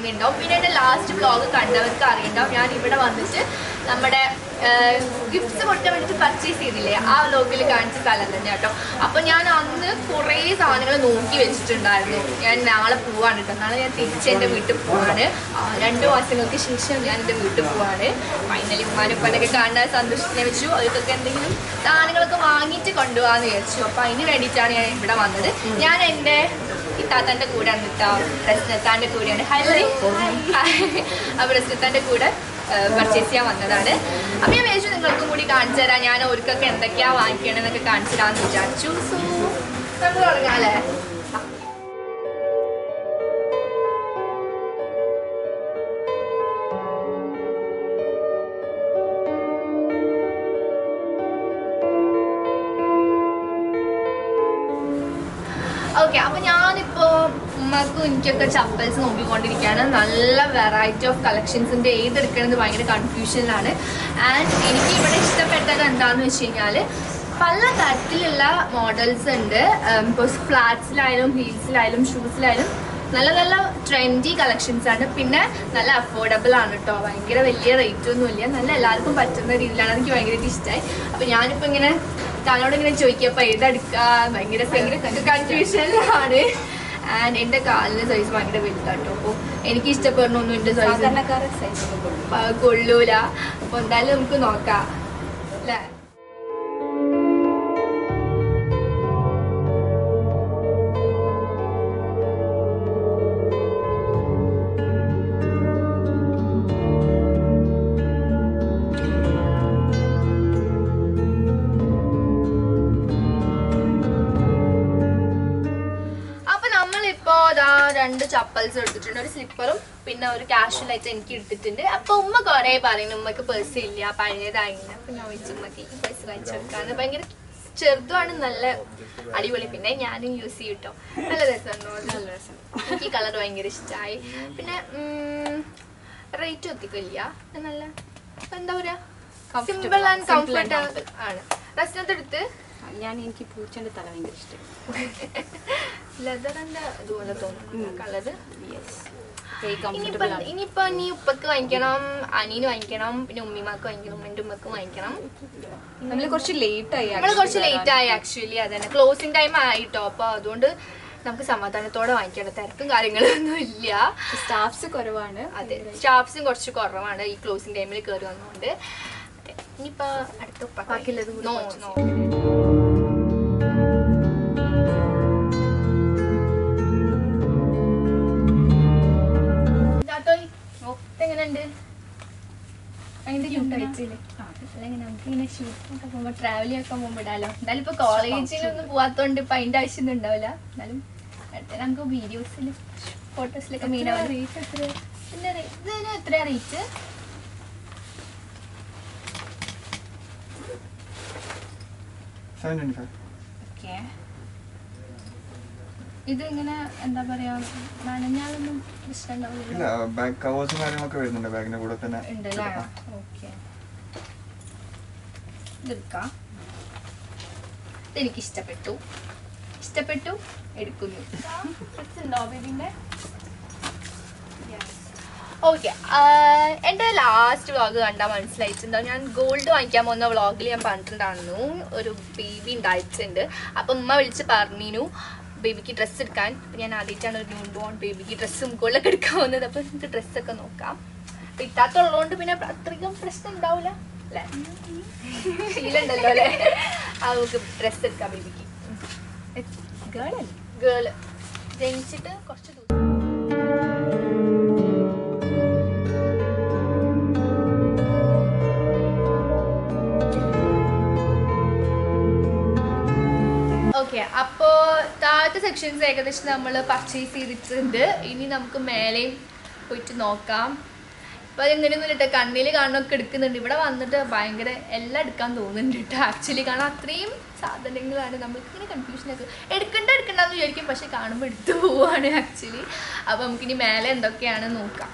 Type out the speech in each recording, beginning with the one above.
അറിഞ്ഞിട്ടുണ്ടാവും പിന്നെ എൻ്റെ last vlog കണ്ടവർക്ക് അറിയണ്ടാവും ഞാൻ ഇവിടെ വന്നിട്ട് നമ്മുടെ ഗിഫ്റ്റ്സ് കൊടുക്കാൻ വേണ്ടിയിട്ട് പർച്ചേസ് ചെയ്തില്ലേ ആ വ്ളോഗിൽ കാണിച്ച സ്ഥലം തന്നെ കേട്ടോ അപ്പോൾ ഞാൻ അന്ന് കുറേ സാധനങ്ങൾ നോക്കി വെച്ചിട്ടുണ്ടായിരുന്നു ഞാൻ നാളെ പോവാണ് കേട്ടോ നാളെ ഞാൻ തിരിച്ച് എൻ്റെ വീട്ടിൽ പോവാണ് ആ, രണ്ട് മാസങ്ങൾക്ക് ശേഷം ഞാൻ എൻ്റെ വീട്ടിൽ പോവാണ് ഫൈനലി ഉമ്മാനൊപ്പനൊക്കെ കാണാൻ സന്തോഷത്തിനെ വെച്ചു അവർക്കൊക്കെ എന്തെങ്കിലും സാധനങ്ങളൊക്കെ വാങ്ങിയിട്ട് കൊണ്ടുപോകാന്ന് വിചാരിച്ചു അപ്പോൾ അതിന് വേണ്ടിയിട്ടാണ് ഞാൻ ഇവിടെ വന്നത് ഞാൻ എൻ്റെ ഇത്താത്തൻ്റെ കൂടെയാണ് കേട്ടോ റസ്നത്താൻ്റെ കൂടെയാണ് ഹൈ അപ്പോൾ റസ്നത്താൻ്റെ കൂടെ പർച്ചേസ് ചെയ്യാൻ വന്നതാണ് അപ്പോൾ ഞാൻ വിചാരിച്ചു നിങ്ങൾക്കും കൂടി കാണിച്ചു തരാം ഞാൻ അവർക്കൊക്കെ എന്തൊക്കെയാ വാങ്ങിക്കണമെന്നൊക്കെ കാണിച്ചു തരാമെന്ന് വിചാരിച്ചു സോ നമ്മൾ തുടങ്ങാം അല്ലേ ഓക്കെ അപ്പൊ ഞാനിപ്പോ ഉമ്മക്കും എനിക്കൊക്കെ ചപ്പൽസ് നോക്കിക്കൊണ്ടിരിക്കുകയാണ് നല്ല വെറൈറ്റി ഓഫ് കളക്ഷൻസിന്റെ ഏതെടുക്കണമെന്ന് ഭയങ്കര കൺഫ്യൂഷനിലാണ് ആൻഡ് എനിക്ക് ഇവിടെ ഇഷ്ടപ്പെട്ടത് എന്താന്ന് വെച്ച് കഴിഞ്ഞാല് പല തരത്തിലുള്ള മോഡൽസ് ഉണ്ട് ഇപ്പോൾ ഫ്ലാറ്റ്സിലായാലും ഹീൽസിലായാലും ഷൂസിലായാലും നല്ല നല്ല ട്രെൻഡി കളക്ഷൻസ് ആണ് പിന്നെ നല്ല അഫോർഡബിൾ ആണ് കേട്ടോ ഭയങ്കര വലിയ റേറ്റ് ഒന്നും ഇല്ല നല്ല എല്ലാവർക്കും പറ്റുന്ന രീതിയിലാണ് എനിക്ക് ഭയങ്കരമായിട്ട് ഇഷ്ടമായി അപ്പൊ ഞാനിപ്പോ ഇങ്ങനെ താനോട് ഇങ്ങനെ ചോദിക്കപ്പോ ഏതെടുക്കാ ഭയങ്കര ഭയങ്കര കൺഫ്യൂഷനിലാണ് ആൻഡ് എന്റെ കാലിന് സൈസ് ഭയങ്കര വലുതാട്ടോ അപ്പോൾ എനിക്ക് ഇഷ്ടപ്പെടണമൊന്നും എന്റെ സൈസ് സാധാരണക്കാരെ സൈസ് കൊള്ളൂല അപ്പൊ എന്തായാലും നമുക്ക് നോക്കാം അല്ലേ അപ്പൊ നമ്മളിപ്പോ ദാ രണ്ട് ചപ്പൽസ് എടുത്തിട്ടുണ്ട് ഒരു സ്ലിപ്പറും പിന്നെ ഒരു കാഷ്വൽ ആയിട്ട് എനിക്ക് എടുത്തിട്ടുണ്ട് അപ്പൊ ഉമ്മ കൊറേ പറയുന്നു ഉമ്മക്ക് പേഴ്സ് ഇല്ല പഴയതായില്ല അപ്പൊ ഞാൻ വെച്ച് ഉമ്മക്ക് ഈ പേഴ്സ് വാങ്ങിച്ചെടുക്കാന്ന് ഭയങ്കര ചെറുതുമാണ് നല്ല അടിപൊളി പിന്നെ ഞാനും യൂസ് ചെയ്യും കേട്ടോ നല്ല രസമുണ്ടോ നല്ല രസം എനിക്ക് കളർ ഭയങ്കര ഇഷ്ടമായി പിന്നെ റേറ്റ് ഒത്തിക്കില്ല നല്ല എന്താ പറയാ Comfortable. Simple and Simple and comfortable ആണ് റെസ്റ്റിനകത്ത് എടുത്ത് ഞാൻ എനിക്ക് പൂച്ചന്റെ തല ഭയങ്കര ഇഷ്ടം ലെതറിന്റെ ഇതുപോലെ തോന്നുന്നു കളറ് യെസ് വെരി ഇനിയിപ്പോ കംഫർട്ടബിൾ ആണ് ഇനിയിപ്പോ നീ ഉപ്പക്ക് വാങ്ങിക്കണം അനീന് വാങ്ങിക്കണം പിന്നെ ഉമ്മിമാക്ക് വാങ്ങിക്കണം എന്റെ ഉമ്മക്ക് വാങ്ങിക്കണം നമ്മൾ കുറച്ച് ലേറ്റ് ആയി നമ്മള് കുറച്ച് ലേറ്റ് ആയി ആക്ച്വലി അതന്നെ ക്ലോസിംഗ് ടൈം ആയിട്ടോ അപ്പൊ അതുകൊണ്ട് നമുക്ക് സമാധാനത്തോടെ വാങ്ങിക്കണം തിരക്കും കാര്യങ്ങളൊന്നും ഇല്ല സ്റ്റാഫ്സ് കുറവാണ് അതെ സ്റ്റാഫ്സും കുറച്ച് കുറവാണ് ഈ ക്ലോസിംഗ് ടൈമിൽ കയറി വന്നുകൊണ്ട് അതെ. ഇനിയിപ്പോ അടുത്ത ഉപ്പക്ക് ബാക്കിയുള്ളത് കൂടി നോ, purchase നോ. ഇതാത്തോയ്, ഇതെങ്ങനെയുണ്ട് ഭയങ്കര ക്യൂട്ടായിട്ടില്ലേ അല്ലെങ്കിൽ നമുക്ക് ഇങ്ങനെ ഷൂട്ടിനൊക്കെ പോകുമ്പോൾ ട്രാവൽ ഒക്കെ പോകുമ്പോൾ ഇടാലോ എന്തായാലും ഇപ്പൊ കോളേജിലൊന്നും പോവാത്തോണ്ട് ഇപ്പൊ അതിന്റെ ആവശ്യമൊന്നും ഉണ്ടാവില്ല എന്നാലും അടുത്ത നമുക്ക് വീഡിയോസിൽ ഫോട്ടോസിലൊക്കെ മെയിൻ പിന്നെ റേ- ഇതിന് എത്രയാ rate seven twenty five okay ഇത് ഇങ്ങനെ എന്താ പറയാ നനഞ്ഞാലൊന്നും പ്രശ്നം ഇല്ല ഉണ്ടാവില്ല ബാഗ് കവേഴ്സും കാര്യങ്ങളൊക്കെ വരുന്നുണ്ട് ബാഗിന്റെ കൂടെ തന്നെ ഉണ്ടല്ലേ ഓക്കെ ഇതെടുക്കാം ഇതെനിക്ക് ഇഷ്ടപ്പെട്ടു ഇഷ്ടപ്പെട്ടു എടുക്കുന്നു ഉണ്ടോ ബേബിന്റെ ഓക്കെ എൻ്റെ ലാസ്റ്റ് വ്ളോഗ് കണ്ടാൽ മനസ്സിലായിട്ടുണ്ടാവും ഞാൻ ഗോൾഡ് വാങ്ങിക്കാൻ പോകുന്ന വ്ളോഗിൽ ഞാൻ പറഞ്ഞിട്ടുണ്ടായിരുന്നു ഒരു ബേബി ഉണ്ടായിട്ടുണ്ട് അപ്പം ഉമ്മ വിളിച്ച് പറഞ്ഞിരുന്നു ബേബിക്ക് ഡ്രസ്സ് എടുക്കാൻ അപ്പം ഞാൻ ആദ്യമായിട്ടാണ് ഒരു ന്യൂ ബോൺ ബേബിക്ക് ഡ്രസ്സും മുകളിലൊക്കെ എടുക്കാൻ പോകുന്നത് അപ്പം നമുക്ക് ഡ്രസ്സൊക്കെ നോക്കാം അപ്പം ഇത്താത്തുള്ളതുകൊണ്ട് പിന്നെ അത്രയ്ക്കും പ്രശ്നം ഉണ്ടാവില്ല അല്ലേ ശീലമുണ്ടല്ലോ അല്ലേ ആ നമുക്ക് ഡ്രസ്സ് എടുക്കാം ബേബിക്ക് ഗേൾ അല്ലേ ഗേള് ജനിച്ചിട്ട് കുറച്ച് ദൂരം ഓക്കെ അപ്പോ താഴത്തെ സെക്ഷൻസ് ഏകദേശം നമ്മൾ പർച്ചേസ് ചെയ്തിട്ടുണ്ട് ഇനി നമുക്ക് മേലെ പോയിട്ട് നോക്കാം ഇപ്പൊ എങ്ങനെയൊന്നും ഇല്ല കണ്ണിൽ കാണുന്നൊക്കെ എടുക്കുന്നുണ്ട് ഇവിടെ വന്നിട്ട് ഭയങ്കര എല്ലാം എടുക്കാൻ തോന്നുന്നുണ്ട് കേട്ടോ ആക്ച്വലി കാരണം അത്രയും സാധനങ്ങളാണ് നമ്മൾക്ക് ഇങ്ങനെ കൺഫ്യൂഷനൊക്കെ എടുക്കണ്ട എടുക്കണ്ടെന്ന് വിചാരിക്കും പക്ഷെ കാണുമ്പോൾ എടുത്തു പോവാണ് ആക്ച്വലി അപ്പൊ നമുക്കിനി മേലെ എന്തൊക്കെയാണ് നോക്കാം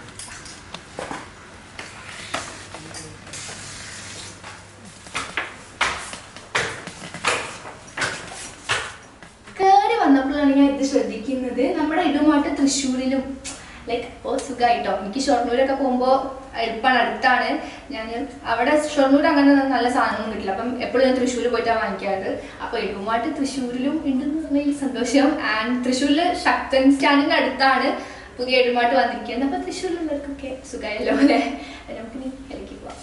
കയറി വന്നപ്പോഴാണ് ഞാൻ ഇത് ശ്രദ്ധിക്കുന്നത് നമ്മുടെ ഇടുമാട്ട് തൃശ്ശൂരിലും ലൈക്ക് ഓ സുഖമായിട്ടോ എനിക്ക് ഷൊർണൂരൊക്കെ പോകുമ്പോൾ എളുപ്പമാണ് അടുത്താണ് ഞാൻ അവിടെ ഷൊർണൂർ അങ്ങനെ നല്ല സാധനമൊന്നും കിട്ടില്ല അപ്പം എപ്പോഴും ഞാൻ തൃശ്ശൂർ പോയിട്ടാണ് വാങ്ങിക്കാറ് അപ്പോൾ എഴുമാട്ട് തൃശ്ശൂരിലും ഉണ്ടെന്ന് പറഞ്ഞതിൽ സന്തോഷം ആൻഡ് തൃശ്ശൂരിൽ ശക്തൻ സ്റ്റാൻഡിൻ്റെ അടുത്താണ് പുതിയ എഴുമാട്ട് വന്നിരിക്കുന്നത് അപ്പോൾ തൃശ്ശൂരിലുള്ളവർക്കൊക്കെ സുഖമായല്ലോ അല്ലേ നമുക്കിനി ഇലക്കി പോവാം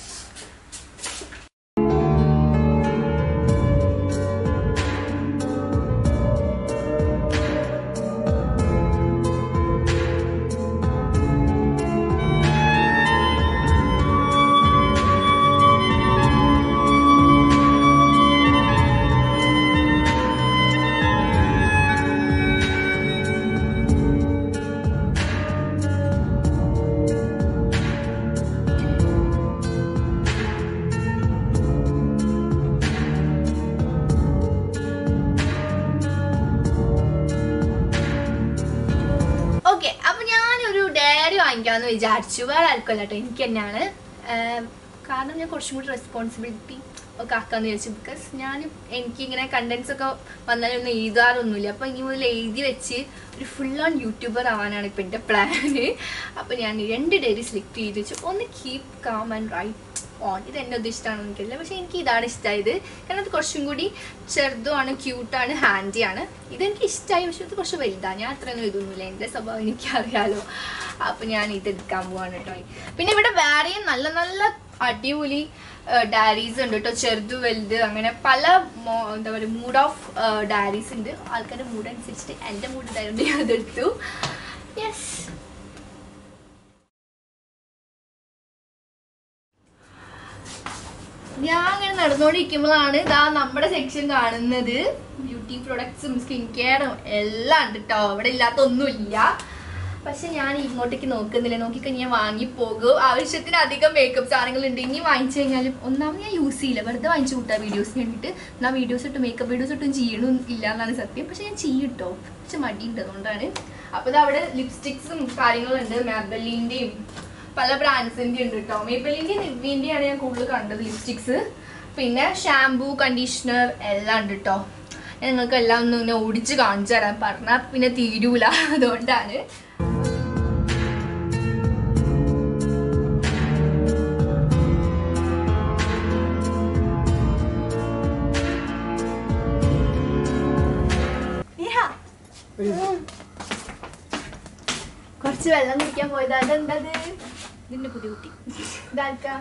ഓക്കെ അപ്പൊ ഞാനൊരു ഡയറി വാങ്ങിക്കാന്ന് വിചാരിച്ചു വേറെ ആർക്കല്ല കേട്ടോ എനിക്ക് തന്നെയാണ് ആം, കാരണം ഞാൻ കുറച്ചും കൂടി റെസ്പോൺസിബിലിറ്റി ഒക്കെ ആക്കാന്ന് വിചാരിച്ചു ബിക്കോസ് ഞാൻ എനിക്കിങ്ങനെ കണ്ടന്റ്സ് ഒക്കെ വന്നാലൊന്നും എഴുതാറൊന്നുമില്ല അപ്പൊ ഇനി മുതൽ എഴുതി വെച്ച് ഒരു ഫുൾ ഓൺ യൂട്യൂബർ ആവാനാണ് ഇപ്പൊ എന്റെ പ്ലാന് അപ്പൊ ഞാൻ രണ്ട് ഡയറി സെലക്ട് ചെയ്ത് വെച്ചു ഒന്ന് keep calm and write on ഇത് എന്നെ ഉദ്ദേശിച്ചാണെന്ന് എനിക്കറിയില്ല പക്ഷെ എനിക്ക് ഇതാണ് ഇഷ്ടമായത് കാരണം അത് കുറച്ചും കൂടി ചെറുതുമാണ് ക്യൂട്ടാണ് ഹാൻഡിയാണ് ഇതെനിക്ക് ഇഷ്ടമായി പക്ഷെ ഇത് കുറച്ച് വലുതാണ് ഞാൻ അത്രയൊന്നും ഇതൊന്നുമില്ല എൻ്റെ സ്വഭാവം എനിക്കറിയാലോ അപ്പം ഞാൻ ഇത് എടുക്കാൻ പോവാണ് കേട്ടോ പിന്നെ ഇവിടെ വേറെയും നല്ല നല്ല അടിപൊളി ഡയറീസ് ഉണ്ട് കേട്ടോ ചെറുത് വലുത് അങ്ങനെ പല മോ- എന്താ പറയുക മൂഡ് ഓഫ് ഡയറീസ് ഉണ്ട് ആൾക്കാരുടെ മൂഡ് അനുസരിച്ചിട്ട് എൻ്റെ മൂഡ് ഉണ്ടായതുകൊണ്ട് ഞാൻ അതെടുത്തു യെസ് ഞാൻ അങ്ങനെ നടന്നുകൊണ്ടിരിക്കുമ്പോഴാണ് ഇതാ നമ്മുടെ സെക്ഷൻ കാണുന്നത് ബ്യൂട്ടി പ്രൊഡക്ട്സും സ്കിൻ കെയറും എല്ലാം ഉണ്ട് കേട്ടോ അവിടെ ഇല്ലാത്ത ഒന്നുമില്ല പക്ഷെ ഞാൻ ഇങ്ങോട്ടേക്ക് നോക്കുന്നില്ല നോക്കിക്കഴിഞ്ഞാൽ ഞാൻ വാങ്ങി പോകും ആവശ്യത്തിന് അധികം മേക്കപ്പ് സാധനങ്ങൾ ഉണ്ട് ഇനി വാങ്ങിച്ചു കഴിഞ്ഞാലും ഒന്നാമത് ഞാൻ യൂസ് ചെയ്യില്ല വെറുതെ വാങ്ങിച്ചു കൂട്ടാ വീഡിയോസിന് വേണ്ടിയിട്ട് ഞാൻ വീഡിയോസ് ഇട്ട് മേക്കപ്പ് വീഡിയോസ് ഇട്ടും ചെയ്യണില്ല എന്നാണ് സത്യം പക്ഷെ ഞാൻ ചെയ്യും കേട്ടോ പക്ഷെ മടിയുണ്ട് അതുകൊണ്ടാണ് അപ്പോൾ ഇത് അവിടെ ലിപ്സ്റ്റിക്സും കാര്യങ്ങളുണ്ട് മാബലിൻ്റെയും പല ബ്രാൻഡ്സിന്റെ ഉണ്ട് കേട്ടോ മേപ്പലിന്റെ നിവ്വിന്റെയാണ് ഞാൻ കൂടുതൽ കണ്ടത് ലിപ്സ്റ്റിക്സ് പിന്നെ ഷാംപൂ കണ്ടീഷണർ എല്ലാം ഉണ്ട് കേട്ടോ ഞാൻ നിങ്ങൾക്ക് എല്ലാം ഒന്ന് ഇങ്ങനെ ഓടിച്ച് കാണിച്ചു തരാൻ പറഞ്ഞാൽ പിന്നെ തീരൂല അതുകൊണ്ടാണ് ഉം. കുറച്ച് വെള്ളം കുടിക്കാൻ പോയതാ അതെന്തത് ഇതിന്റെ പുതിയ കുട്ടി ഇതാർക്കാ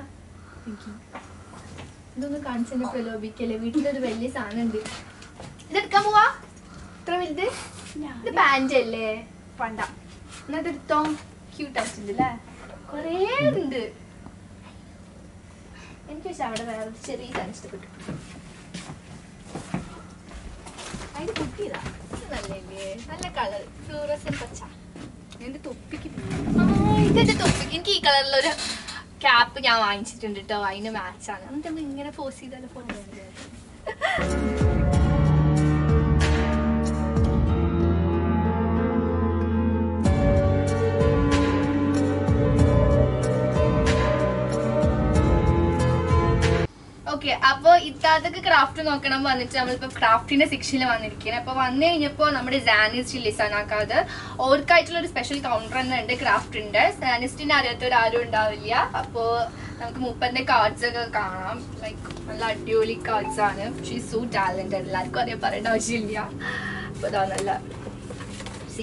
ഇതൊന്ന് കാണിച്ചെന്നെ പ്രലോഭിക്കല്ലേ വീട്ടിലൊരു വലിയ സാധനം ഉണ്ട് ഇതെടുക്കാൻ പോവാ ഇത്ര വലുത് ഇത് പാന്റ് അല്ലേ പണ്ട എന്നാ ഇതെടുത്തോ ക്യൂട്ട് ആയിട്ടുണ്ട് അല്ലേ കൊറേ ഉണ്ട് എനിക്ക് പക്ഷെ അവിടെ വേറെ ഒരു ചെറിയ സാധനം ഇഷ്ടപ്പെട്ടു അതിന്റെ കുട്ടിയതാ ഇത് നല്ലല്ലേ നല്ല കളർ ഫ്ലൂറസൻ പച്ച എന്റെ തൊപ്പിക്ക് ആ, ഇതെന്റെ തൊപ്പി എനിക്ക് ഈ കളറിലൊരു ക്യാപ്പ് ഞാൻ വാങ്ങിച്ചിട്ടുണ്ട് കേട്ടോ അതിന് മാച്ചാണ് എന്നിട്ട് നമ്മൾ ഇങ്ങനെ പോസ് ചെയ്താലോ ഫോട്ടോ ഓക്കെ അപ്പൊ ഇത്താത്തൊക്കെ ക്രാഫ്റ്റ് നോക്കണം വന്നിട്ട് നമ്മളിപ്പോ ക്രാഫ്റ്റിന്റെ സെക്ഷനിൽ വന്നിരിക്കുന്നത് അപ്പൊ വന്നു കഴിഞ്ഞപ്പോ നമ്മുടെ സാനിസ്റ്റ് ലിസാനാക്കാത് ഓർക്കായിട്ടുള്ള ഒരു സ്പെഷ്യൽ കൗണ്ടർ തന്നെ ഉണ്ട് ക്രാഫ്റ്റിന്റെ സാനിസ്റ്റിനെ അറിയാത്തവർ ആരും ഉണ്ടാവില്ല അപ്പോ നമുക്ക് മൂപ്പന്റെ കാർഡ്സ് ഒക്കെ കാണാം ലൈക്ക് നല്ല അടിപൊളി കാർഡ്സ് ആണ് ഷീ സൂ ടാലന്റഡ് എല്ലാവർക്കും അറിയാൻ പറയേണ്ട ആവശ്യമില്ല അപ്പൊ ഇതാ നല്ല സീ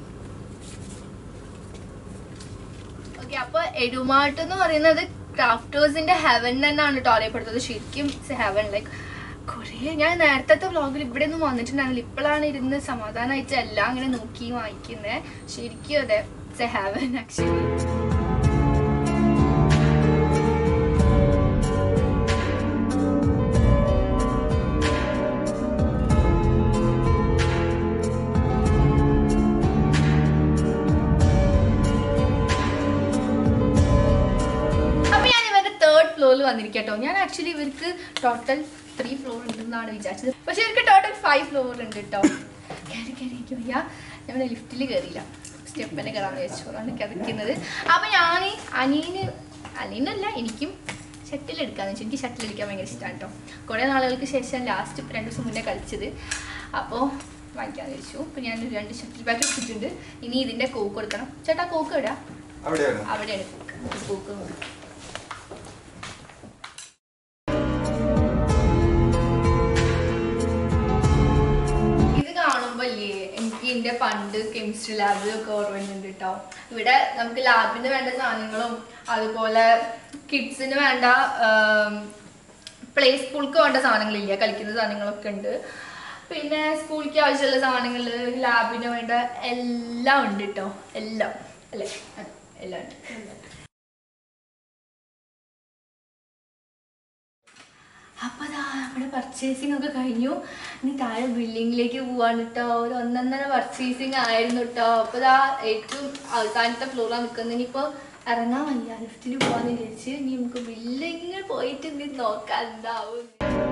ഓക്കെ അപ്പൊ എഡുമാട്ട് എന്ന് പറയുന്നത് ക്രാഫ്റ്റേഴ്സിന്റെ ഹെവൻ തന്നെയാണ് കേട്ടോ അറിയപ്പെടുന്നത് ശരിക്കും ഹെവൻ ലൈക്ക് കുറേ ഞാൻ നേരത്തെ വ്ളോഗിൽ ഇവിടെ ഒന്നും വന്നിട്ടുണ്ടായിരുന്നില്ല ഇപ്പോഴാണ് ഇരുന്ന് സമാധാനമായിട്ട് എല്ലാം അങ്ങനെ നോക്കി വായിക്കുന്നത് ശരിക്കും അതെ ഇറ്റ്സ് എ ഹെവൻ ആക്ച്വലി അപ്പൊ ഞാൻ ഇവരുടെ തേർഡ് ഫ്ലോറിൽ വന്നിരിക്കട്ടോ ഞാൻ ആക്ച്വലി ഇവർക്ക് ടോട്ടൽ ത്രീ ഫ്ലോർ ഉണ്ടെന്നാണ് വിചാരിച്ചത് പക്ഷെ ഇവർക്ക് ടോട്ടൽ ഫൈവ് ഫ്ലോർ ഉണ്ട് കേട്ടോ കയറി കയറി എനിക്ക് വയ്യ ഞാൻ ലിഫ്റ്റിൽ കയറിയില്ല സ്റ്റെപ്പിനെ കയറാൻ വിചാരിച്ചു അതാണ് കിതക്കുന്നത് അപ്പൊ ഞാൻ അനിയന് അനിയനല്ല എനിക്കും ഷട്ടിൽ എടുക്കാന്ന് വെച്ചാൽ എനിക്ക് ഷട്ടിൽ അടിക്കാൻ ഭയങ്കര ഇഷ്ടമാണ് കേട്ടോ കുറേ നാളുകൾക്ക് ശേഷം ലാസ്റ്റ് രണ്ട് ദിവസം മുന്നേ കളിച്ചത് അപ്പോൾ വാങ്ങിക്കാന്ന് വെച്ചു അപ്പൊ ഞാൻ ഒരു രണ്ട് ഷട്ടിൽ ബാറ്റ് എടുത്തിട്ടുണ്ട് ഇനി ഇതിന്റെ കോക്ക് കൊടുക്കണം ചേട്ടാ കോക്ക് എവിടാ അവിടെയാണ് അവിടെയാണ് കോക്ക് കോക്ക് കൊടുക്കണം. ഇത് കാണുമ്പല്ലേ എനിക്ക് എന്റെ പണ്ട് കെമിസ്ട്രി ലാബിലൊക്കെ ഓർമ്മയുണ്ട് കേട്ടോ ഇവിടെ നമുക്ക് ലാബിന് വേണ്ട സാധനങ്ങളും അതുപോലെ കിഡ്സിന് വേണ്ട പ്ലേ സ്കൂൾക്ക് വേണ്ട സാധനങ്ങളില്ല കളിക്കുന്ന സാധനങ്ങളൊക്കെ ഉണ്ട് പിന്നെ സ്കൂളിലേക്ക് ആവശ്യമുള്ള സാധനങ്ങൾ ലാബിന് വേണ്ട എല്ലാം ഉണ്ട് കേട്ടോ എല്ലാം അല്ലേ ആ, എല്ലാം ഉണ്ട് അപ്പൊ ദാ നമ്മുടെ പർച്ചേസിംഗ് ഒക്കെ കഴിഞ്ഞു ഇനി താഴെ ബിൽഡിങ്ങിലേക്ക് പോവാണ് കേട്ടോ ഒരു ഒന്നൊന്നര പർച്ചേസിംഗ് ആയിരുന്നു കേട്ടോ അപ്പൊ ദാ ഏറ്റവും അവസാനത്തെ ഫ്ലോറാണ് നിൽക്കുന്നത് ഇനിയിപ്പോ ഇറങ്ങാൻ വയ്യ ലിഫ്റ്റിൽ പോവാന്ന് വിചാരിച്ച് ഇനി നമുക്ക് ബിൽഡിങ്ങിൽ പോയിട്ട് ഇനി നോക്കാം എന്താവും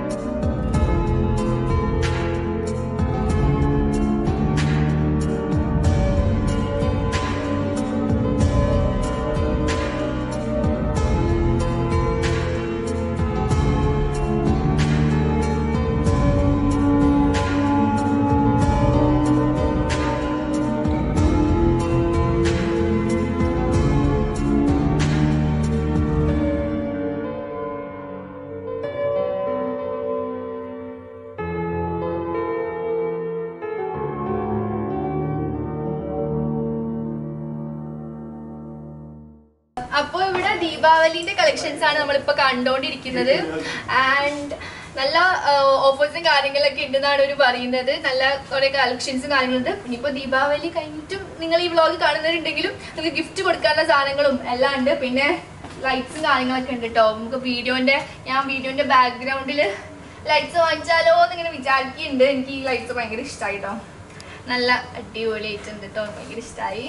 അപ്പൊ ഇവിടെ ദീപാവലിന്റെ കളക്ഷൻസ് ആണ് നമ്മളിപ്പോ കണ്ടോണ്ടിരിക്കുന്നത് ആൻഡ് നല്ല ഓഫേഴ്സും കാര്യങ്ങളൊക്കെ ഉണ്ടെന്നാണ് ഒരു പറയുന്നത് നല്ല കുറെ കളക്ഷൻസും കാര്യങ്ങളുണ്ട് ഇനിയിപ്പോ ദീപാവലി കഴിഞ്ഞിട്ടും നിങ്ങൾ ഈ വ്ളോഗ് കാണുന്നവരുണ്ടെങ്കിലും നിങ്ങൾക്ക് ഗിഫ്റ്റ് കൊടുക്കാനുള്ള സാധനങ്ങളും എല്ലാം ഉണ്ട് പിന്നെ ലൈറ്റ്സും കാര്യങ്ങളൊക്കെ ഉണ്ട് കേട്ടോ നമുക്ക് വീഡിയോന്റെ ഞാൻ വീഡിയോന്റെ ബാക്ക്ഗ്രൗണ്ടിൽ ലൈറ്റ്സ് വാങ്ങിച്ചാലോ എന്നിങ്ങനെ വിചാരിക്കുന്നുണ്ട് എനിക്ക് ഈ ലൈറ്റ്സ് ഭയങ്കര ഇഷ്ടമായി കേട്ടോ നല്ല അടിപൊളിയായിട്ടുണ്ട് കേട്ടോ ഭയങ്കര ഇഷ്ടമായി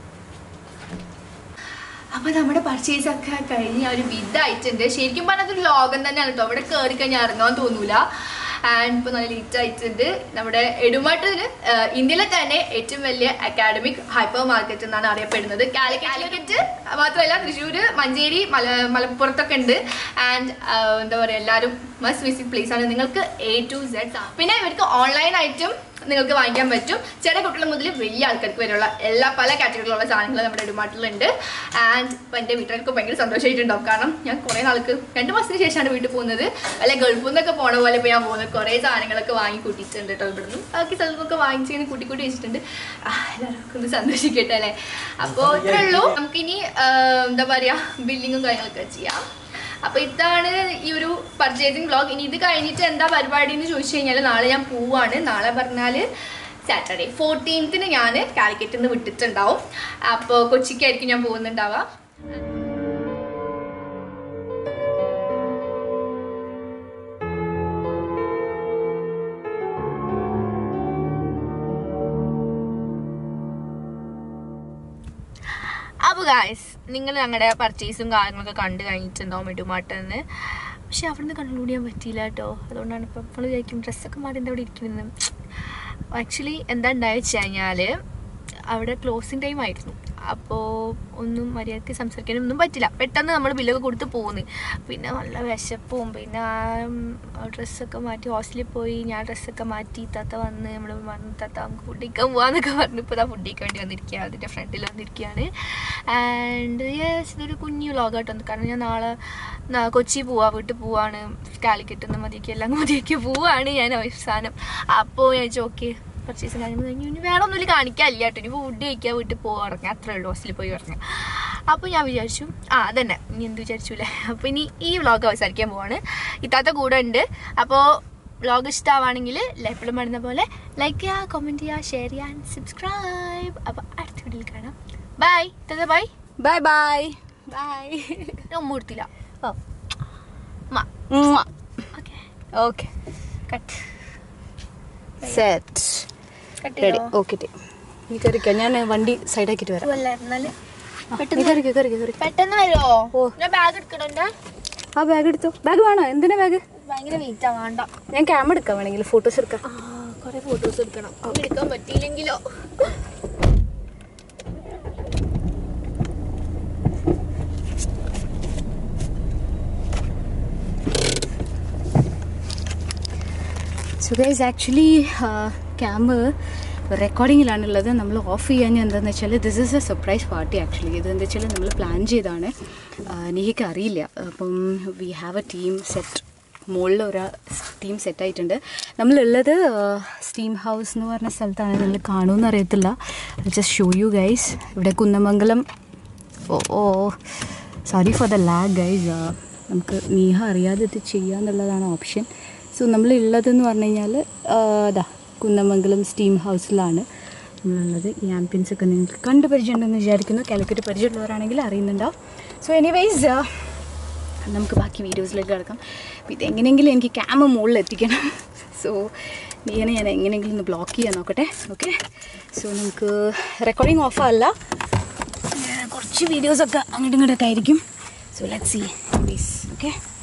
അപ്പൊ നമ്മുടെ പർച്ചേസ് ഒക്കെ കഴിഞ്ഞ് ഒരു വിധായിട്ടുണ്ട് ശരിക്കും പറഞ്ഞാൽ അതൊരു ലോകം തന്നെയാണ് കേട്ടോ അവിടെ കയറി കഴിഞ്ഞാൽ ഇറങ്ങാൻ തോന്നൂല ആൻഡ് ഇപ്പൊ നല്ല ലിറ്റ് ആയിട്ടുണ്ട് നമ്മുടെ എടുമാട്ടിന് ഇന്ത്യയിലെ തന്നെ ഏറ്റവും വലിയ അക്കാഡമിക് ഹൈപ്പർ മാർക്കറ്റ് എന്നാണ് അറിയപ്പെടുന്നത് കാലി കാലിക്കറ്റ് മാത്രമല്ല തൃശ്ശൂര് മഞ്ചേരി മല മലപ്പുറത്തൊക്കെ ഉണ്ട് ആൻഡ് എന്താ പറയുക എല്ലാവരും മസ്റ്റ് വിസിറ്റ് പ്ലേസ് ആണ് നിങ്ങൾക്ക് എ ടു സെഡ് പിന്നെ ഇവർക്ക് ഓൺലൈനായിട്ടും നിങ്ങൾക്ക് വാങ്ങിക്കാൻ പറ്റും ചെറിയ കുട്ടികൾ മുതൽ വലിയ ആൾക്കാർക്ക് വരെയുള്ള എല്ലാ പല കാറ്റഗറിയിലുള്ള സാധനങ്ങൾ നമ്മുടെ ഡിമാർട്ടിലുണ്ട് ആൻഡ് ഇപ്പം എൻ്റെ വീട്ടുകാർക്ക് ഭയങ്കര സന്തോഷമായിട്ടുണ്ടാവും കാരണം ഞാൻ കുറേ നാൾക്ക് രണ്ട് മാസത്തിന് ശേഷമാണ് വീട്ടിൽ പോകുന്നത് അല്ല ഗൾഫിൽ നിന്നൊക്കെ പോണ പോലെ ഇപ്പോൾ ഞാൻ പോകുന്നത് കുറേ സാധനങ്ങളൊക്കെ വാങ്ങി കൂട്ടിയിട്ടുണ്ട് കേട്ടോ ഇവിടുന്ന് ബാക്കി സ്ഥലത്തൊക്കെ വാങ്ങിച്ച് ഇങ്ങനെ കൂട്ടി കൂട്ടി വെച്ചിട്ടുണ്ട് ആ, എല്ലാവർക്കും ഒന്ന് സന്തോഷിക്കട്ടെ അല്ലേ അപ്പോൾ ഇത്രേ ഉള്ളൂ നമുക്കിനി ആ, എന്താ പറയുക ബില്ലിങ്ങും കാര്യങ്ങളൊക്കെ ചെയ്യാം അപ്പൊ ഇതാണ് ഈ ഒരു പർച്ചേസിങ് വ്ളോഗ് ഇനി ഇത് കഴിഞ്ഞിട്ട് എന്താ പരിപാടി എന്ന് ചോദിച്ചു കഴിഞ്ഞാൽ നാളെ ഞാൻ പോവാണ് നാളെ പറഞ്ഞാൽ സാറ്റർഡേ ഫോർട്ടീൻത്തിന് ഞാൻ കാലിക്കറ്റിൽ നിന്ന് വിട്ടിട്ടുണ്ടാവും അപ്പോൾ കൊച്ചിക്കായിരിക്കും ഞാൻ പോകുന്നുണ്ടാവുക അപ്പോൾ ഗായ്സ് നിങ്ങൾ ഞങ്ങളുടെ പർച്ചേസും കാര്യങ്ങളൊക്കെ കണ്ടു കഴിഞ്ഞിട്ടുണ്ടാവും മെഡുമാട്ടെന്ന് പക്ഷെ അവിടുന്ന് കൺക്ലൂഡ് ചെയ്യാൻ പറ്റിയില്ല കേട്ടോ അതുകൊണ്ടാണ് ഇപ്പം നമ്മൾ വിചാരിക്കും ഡ്രസ്സൊക്കെ മാറി എന്താ അവിടെ ഇരിക്കുന്നത് ആക്ച്വലി എന്താ ഉണ്ടായെന്ന് വെച്ച് കഴിഞ്ഞാൽ അവിടെ ക്ലോസിങ് ടൈം ആയിരുന്നു അപ്പോൾ ഒന്നും മര്യാദയ്ക്ക് സംസാരിക്കാനും ഒന്നും പറ്റില്ല പെട്ടെന്ന് നമ്മൾ ബില്ലൊക്കെ കൊടുത്ത് പോകുന്നു പിന്നെ നല്ല വിശപ്പും പിന്നെ ഡ്രസ്സൊക്കെ മാറ്റി ഹോസ്റ്റലിൽ പോയി ഞാൻ ഡ്രസ്സൊക്കെ മാറ്റി താത്ത വന്ന് നമ്മൾ വന്ന് താത്ത നമുക്ക് ഫുഡ് കഴിക്കാൻ പോകാമെന്നൊക്കെ പറഞ്ഞു ഇപ്പോൾ ഇതാ ഫുഡ് കഴിക്കാൻ വേണ്ടി വന്നിരിക്കുക അതിൻ്റെ ഫ്രണ്ടിൽ വന്നിരിക്കുകയാണ് ആൻഡ് യെസ് ഇതൊരു കുഞ്ഞു വ്ളോഗ് കേട്ടോ കാരണം ഞാൻ നാളെ നാ- കൊച്ചി പോവാ വീട്ടിൽ പോവാണ് കാലിക്കറ്റ് നിന്ന് മതിയൊക്കെ എല്ലാം മതിയൊക്കെ പോവാണ് ഞാൻ അവസാനം അപ്പോൾ ഞാൻ ഓക്കെ പർച്ചേസും കാര്യങ്ങൾ കഴിഞ്ഞു ഇനി വേറെ ഒന്നുമില്ല കാണിക്കാനില്ല കേട്ടോ ഇനി ഫുഡ് കഴിക്കാൻ വീട്ടിൽ പോകാൻ ഇറങ്ങാം അത്രേ ഉള്ളൂ ഹോസ്റ്റലിൽ പോയി ഇറങ്ങാം അപ്പോൾ ഞാൻ വിചാരിച്ചു ആ അതന്നെ ഇനി എന്ത് വിചാരിച്ചില്ലേ അപ്പോൾ ഇനി ഈ വ്ളോഗ് അവസാനിക്കാൻ പോവാണ് ഇത്താത്ത കൂടെ ഉണ്ട് അപ്പോൾ വ്ളോഗ് ഇഷ്ടമാണെങ്കിൽ എപ്പോഴും പറയുന്ന പോലെ ലൈക്ക് ചെയ്യുക കമൻറ്റ് ചെയ്യുക ഷെയർ ചെയ്യുക സബ്സ്ക്രൈബ് അപ്പോൾ അടുത്ത വീഡിയോയിൽ കാണാം ബൈ താത്ത ബൈ ബൈ ബൈ ബൈ ഒന്നും കൊടുത്തില്ല oh okay okay cut set cut ready okay നീ കയറിക്കോ ഞാൻ വണ്ടി സൈഡാക്കിയിട്ട് വരാം എന്നാല് നീ കയറിക്കോ കയറിക്കോ കയറി പെട്ടെന്ന് വരുമോ ഓ. ഞാൻ ബാഗ് എടുക്കണുണ്ട് ആ ബാഗ് എടുത്തോ ബാഗ് വേണോ എന്തിനാ ബാഗ് ഭയങ്കര വെയിറ്റാ വേണ്ട ഞാൻ ക്യാമറ എടുക്കാം വേണമെങ്കിൽ ഫോട്ടോസ് എടുക്കാം ആ കുറെ ഫോട്ടോസ് എടുക്കണം എടുക്കാൻ പറ്റിയില്ലെങ്കിലോ So guys, actually, uh, camp റെക്കോർഡിങ്ങിലാണുള്ളത് നമ്മൾ ഓഫ് ചെയ്യാൻ എന്താണെന്ന് വെച്ചാൽ this is a surprise party actually ഇത് എന്താ വെച്ചാൽ നമ്മൾ പ്ലാൻ ചെയ്താണ് നീക്ക് അറിയില്ല അപ്പം we have a team set മുകളിൽ ഒരു ടീം സെറ്റായിട്ടുണ്ട് നമ്മളുള്ളത് സ്റ്റീം ഹൗസ് എന്ന് പറഞ്ഞ സ്ഥലത്താണ് നിങ്ങൾ കാണുമെന്ന് അറിയത്തില്ല ജസ്റ്റ് ഷോ യു ഗൈസ് ഇവിടെ Kunnamangalam oh oh sorry for the lag guys നമുക്ക് നീഹ അറിയാതെ ഇത് ചെയ്യാന്നുള്ളതാണ് ഓപ്ഷൻ സോ നമ്മൾ ഉള്ളതെന്ന് പറഞ്ഞു കഴിഞ്ഞാൽ അതാ കുന്നമംഗലം സ്റ്റീം ഹൗസിലാണ് നമ്മളുള്ളത് ഈ ആംബിയൻസ് ഒക്കെ നിങ്ങൾക്ക് കണ്ട് പരിചയമുണ്ടെന്ന് വിചാരിക്കുന്നു കാലിക്കറ്റ് പരിചയമുള്ളവരാണെങ്കിൽ അറിയുന്നുണ്ടാവും സോ എനിവൈസ് നമുക്ക് ബാക്കി വീഡിയോസിലേക്ക് കിടക്കാം അപ്പോൾ ഇതെങ്ങനെയെങ്കിലും എനിക്ക് ക്യാമ മുകളിൽ എത്തിക്കണം സോ നീനെ ഞാൻ എങ്ങനെയെങ്കിലും ഒന്ന് ബ്ലോക്ക് ചെയ്യാൻ നോക്കട്ടെ ഓക്കെ സോ നമുക്ക് റെക്കോർഡിങ് ഓഫല്ല കുറച്ച് വീഡിയോസൊക്കെ അങ്ങോട്ടും ഇങ്ങോട്ടൊക്കെ ആയിരിക്കും so let see please okay